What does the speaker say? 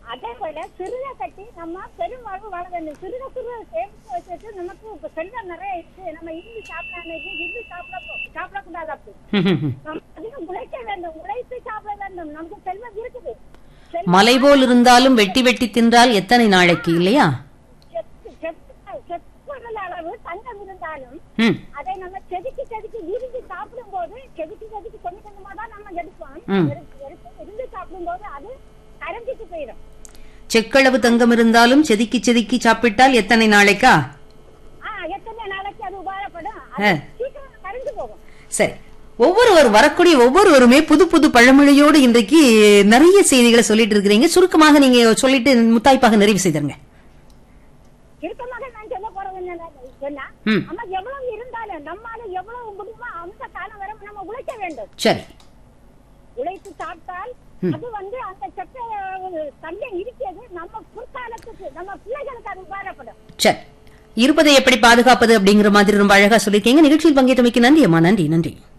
அதே போல சிறுக கட்டி நம்ம பெருமாள் வாழ வேண்டும் சிறுக சிறுக சேமித்து வச்சுட்டு நமக்கு இப்ப செல்வம் நிறைய இருக்கு நம்ம இருந்து சாப்பிடாம இருந்து சாப்பிட சாப்பிடக்கூடாது அப்படி ம், ம், ம். நம்ம அதிகம் உழைக்க வேண்டும் உழைத்து சாப்பிட வேண்டும் நமக்கு செல்வம் இருக்குது செல்வம் மலை போல் இருந்தாலும் வெட்டி வெட்டி தின்றால் எத்தனை நாளைக்கு இல்லையா செத்து- செத்து- செத்துள்ள அளவு தங்கம் இருந்தாலும் ம் அதை நம்ம செதுக்கி செதுக்கி விரிஞ்சு சாப்பிடும் போது செதுக்கி செதுக்கி கொஞ்சம் கொஞ்சமா தான் நம்ம எடுப்போம் ம். எடுத்து- எடுத்து இருந்து சாப்பிடும் போது அது கரைஞ்சிட்டு போயிடும் செக்களவு தங்கம் இருந்தாலும் செதுக்கி செதுக்கி சாப்பிட்டால் எத்தனை நாளைக்கா ஆஹ் எத்தனை நாளைக்கு அது உபயோகப்படும் ஆ. அது சீக்கிரம் கரைஞ்சு போகும் சரி ஒவ்வொருவர் வரக்கூடிய ஒவ்வொருவருமே புது புது பழமொழியோடு இன்றைக்கு நிறைய செய்திகளை சொல்லிட்டு இருக்கிறீங்க சுருக்கமாக நீங்க சொல்லிட்டு முத்தாய்ப்பாக நிறைவு செய்திருங்க இறுக்கமாக நான் சொல்ல போறது என்னன்னா சொன்னா ம். நம்ம எவ்வளவு இருந்தாலும் நம்மால எவ்வளவு முடியுமோ அந்த காலம் வரை நம்ம உழைக்க வேண்டும் சரி உழைத்து சாப்பிட்டால் அது வந்து அந்த சட்ட தன்மை இருக்கிறது நம்ம பிற்காலத்துக்கு நம்ம பிள்ளைகளுக்கு அது உபயோகப்படும் சரி இருப்பதை எப்படி பாதுகாப்பது அப்படிங்கிற மாதிரி ரொம்ப அழகா சொல்லியிருக்கீங்க நிகழ்ச்சியில் பங்கேற்றமைக்கு நன்றி அம்மா நன்றி நன்றி